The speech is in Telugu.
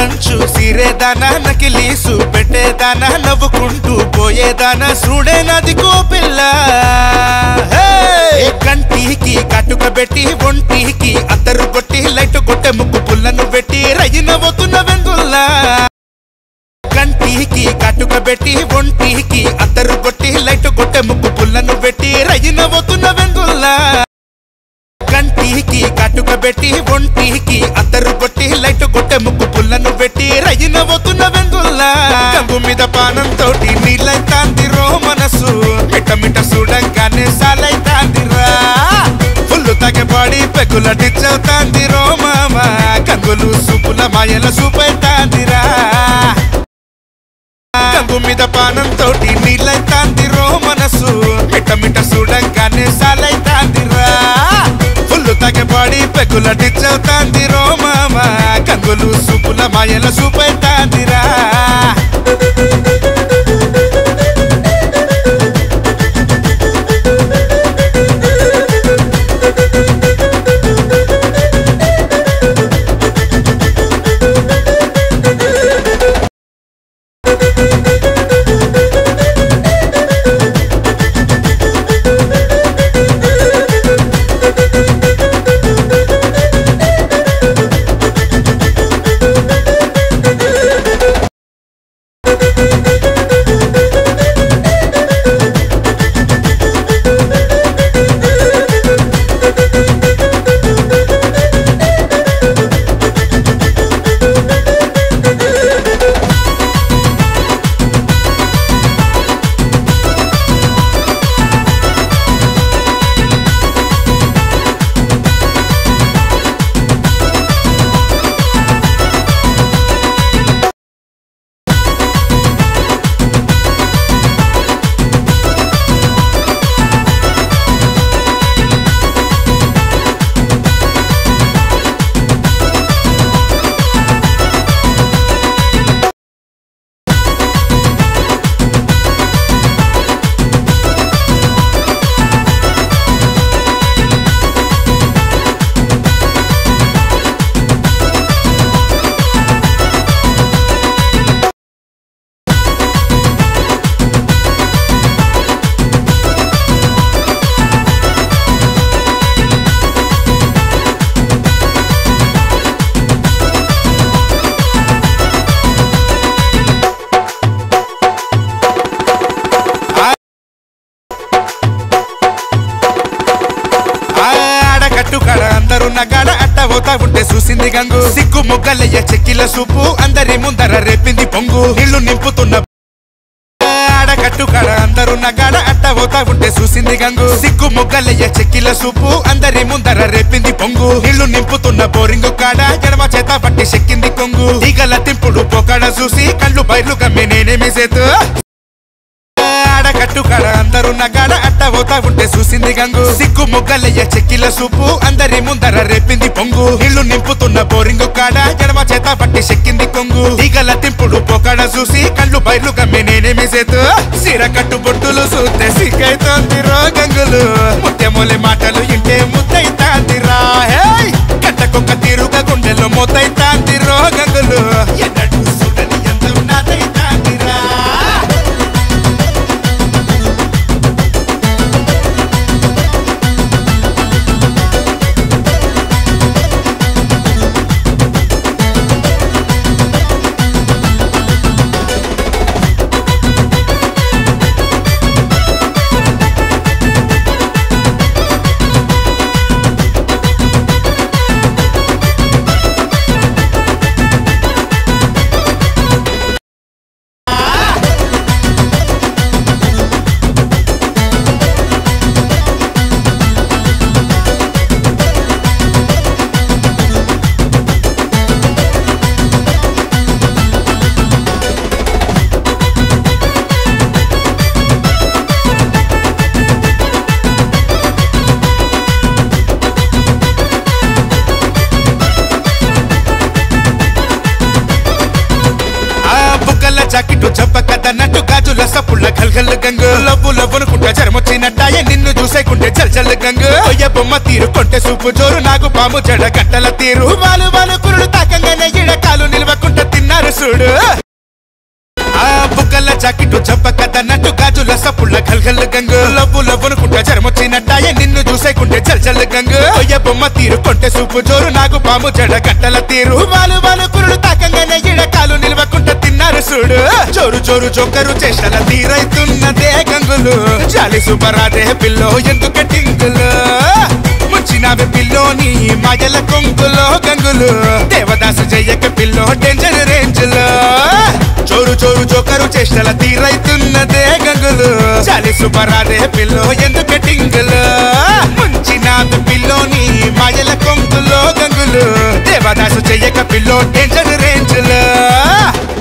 లంచు సిరేదానా నకిలీసు పెట్టేదానా నవ్వుకుంటూ పోయేదానా చూడే నది పిల్ల ఏ కంటికి కటుక పెట్టి ఒంటికి అద్దరు కొట్టి లైట్ కొట్టే ముక్కు పుల్లను పెట్టి రయ్యి నవ్వుతున్న వెందుల్లా కంటికి కటుక పెట్టి ఒంటికి అద్దరు కొట్టి లైట్ కొట్టే ముక్కు పుల్లను పెట్టి రయ్యి నవ్వుతున్న వెందుల్లా కంటికి కటుక పెట్టి ఒంటికి అద్దరు కొట్టి లైట్ కొట్టే ముక్కు పుల్లను పెట్టి రయ్యి నవ్వుతున్న వెందుల్లా కంగు మీద పానంతో నీళ్ళైతాందిరో మనసు మిట్ట మిట్ట చూడంగానే సాలైతాందిరా ఫుల్లు తగ్గబాడి పెకుల డిచ్చవుతాందిరో మామ కంగులు సూపుల మాయల సూపైతాందిరా కంగు మీద పానంతో నీళ్ళైతాందిరో మనసు మిట్ట మిట్ట చూడంగానే సాలైతాందిరా ఫుల్లు తగ్గబాడి పెకుల డిచ్చవుతాందిరో మామ కంగులు సూపుల మాయల సూపైతాందిరా ఆడకట్టు కాడ అందరున్న కాడ అట్ట పోతా ఉంటే చూసింది గంగు సిగ్గు మొగ్గలయ్య చెక్కిల సూపు అందరి ముందర రేపింది పొంగు ఇల్లు నింపుతున్న ఆడకట్టు కాడ అందరున్న కాడ అట్ట పోతా ఉంటే చూసింది గంగు సిగ్గు మొగ్గలయ్య చెక్కిల సూపు అందరి ముందర రేపింది పొంగు ఇల్లు నింపుతున్న బోరింగు కాడ ఎడమ చేత పట్టి చెక్కింది కొంగు ఈగల తింపుడు పొకాడ చూసి కళ్ళు బయలు కమ్మి నేనేమి చేతు ఆడకట్టు కాడ అందరున్న కాడ అట్ట పోతా ఉంటే చూసింది గంగు సిగ్గు మొగ్గలయ్య చెక్కిల సూపు అందరి ముందర రేపింది పొంగు ఇల్లు నింపుతున్న బోరింగు కాడ ఎడమ చేత పట్టి చెక్కింది కొంగు ఈగల తింపుడు పొకాడ చూసి కళ్ళు బయలు కమ్మి నేనేమి చేతు సిర కట్టు బొట్టులు చూస్తే సిగ్గైతోందిరో గంగులు ముత్యమూలి మాటలు ఇంటే ముద్దైతాందిరా హేయ్ కట్టకొక్క తీరుగా గుండెలో మొత్తైతాందిరో గంగులు ఎన్నడూ చూడని అందం నాదైతాందిరా జాకెట్టు చెప్పకదన్నట్టు గాజుల సప్పుళ్ళ గల్గల్ గంగు లవ్వు లవ్వునుకుంటా జరమొచ్చినట్టాయే నిన్ను చూసేకుంటే జల్ జల్ గంగు ఒయ్య బొమ్మ తీరు కొంటె సూపు జోరు నాగు పాము జడ గట్టల తీరు వాలు వాలు కురుడు తాకంగానే ఇడ కాలు నిలవకుంట తిన్న చూడు ఆ బుగ్గల జాకెట్టు చంపకదన్నట్టు గాజుల సప్పుళ్ళ గల్గల్ గంగు లవ్వు లవ్వునుకుంటా జరమొచ్చినట్టాయే నిన్ను చూసేకుంటే చల్ చల్ గంగు ఒయ్య బొమ్మ తీరు కొంటె సూపు జోరు నాగు పాము జడ గంటల తీరు వాలు వాలు కురుడు తాకంగానే ఇడకాలు నిలవకుంట తిన్నారు చూడు జోరు జోరు జోకరు చేష్టల తీరైతున్నదే గంగులు జాలి సుబరాదే పిల్లో ఎందుకు టింగులు ముంచినావే పిల్లోని మాయల కొంగులో గంగులు దేవదాసు జయ్యక పిల్లో డేంజర్ రేంజ్లో చోరు చోరు జోకరు చేష్టల తీరైతున్నదే గంగులు చాలి సుబరాదే పిల్లో ఎందుకు టింగులు ముంచినావే పిల్లోని మాయల కొంగులో గంగులు దేవదాసు చెయ్యక పిల్లో డేంజర్ రేంజ్లో